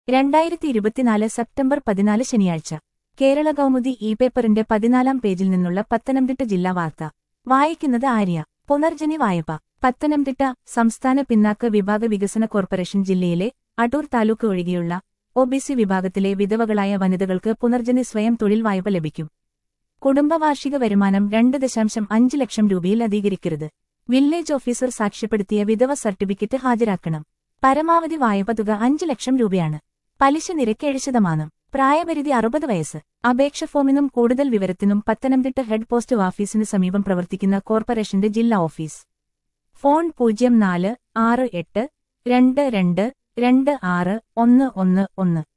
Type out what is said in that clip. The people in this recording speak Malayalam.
രണ്ടായിരത്തി ഇരുപത്തിനാല് സെപ്റ്റംബർ പതിനാല് ശനിയാഴ്ച കേരള കൗമുദി ഇ പേപ്പറിന്റെ പതിനാലാം പേജിൽ നിന്നുള്ള പത്തനംതിട്ട ജില്ലാ വാർത്ത വായിക്കുന്നത് ആര്യ പുനർജനി വായ്പ പത്തനംതിട്ട സംസ്ഥാന പിന്നാക്ക വിഭാഗ വികസന കോർപ്പറേഷൻ ജില്ലയിലെ അടൂർ താലൂക്ക് ഒഴികെയുള്ള ഒബിസി വിഭാഗത്തിലെ വിധവകളായ വനിതകൾക്ക് പുനർജനി സ്വയം തൊഴിൽ വായ്പ ലഭിക്കും കുടുംബവാർഷിക വരുമാനം രണ്ട് ദശാംശം അഞ്ച് ലക്ഷം രൂപയിൽ അധികരിക്കരുത് വില്ലേജ് ഓഫീസർ സാക്ഷ്യപ്പെടുത്തിയ വിധവ സർട്ടിഫിക്കറ്റ് ഹാജരാക്കണം പരമാവധി വായ്പ തുക അഞ്ച് ലക്ഷം രൂപയാണ് പലിശ നിരക്ക് ഏഴ് ശതമാനം പ്രായപരിധി അറുപത് വയസ്സ് അപേക്ഷ ഫോമിനും കൂടുതൽ വിവരത്തിനും പത്തനംതിട്ട ഹെഡ് പോസ്റ്റ് ഓഫീസിന് സമീപം പ്രവർത്തിക്കുന്ന കോർപ്പറേഷന്റെ ജില്ലാ ഓഫീസ് ഫോൺ പൂജ്യം നാല് ആറ് എട്ട് രണ്ട് രണ്ട് രണ്ട് ആറ് ഒന്ന് ഒന്ന് ഒന്ന്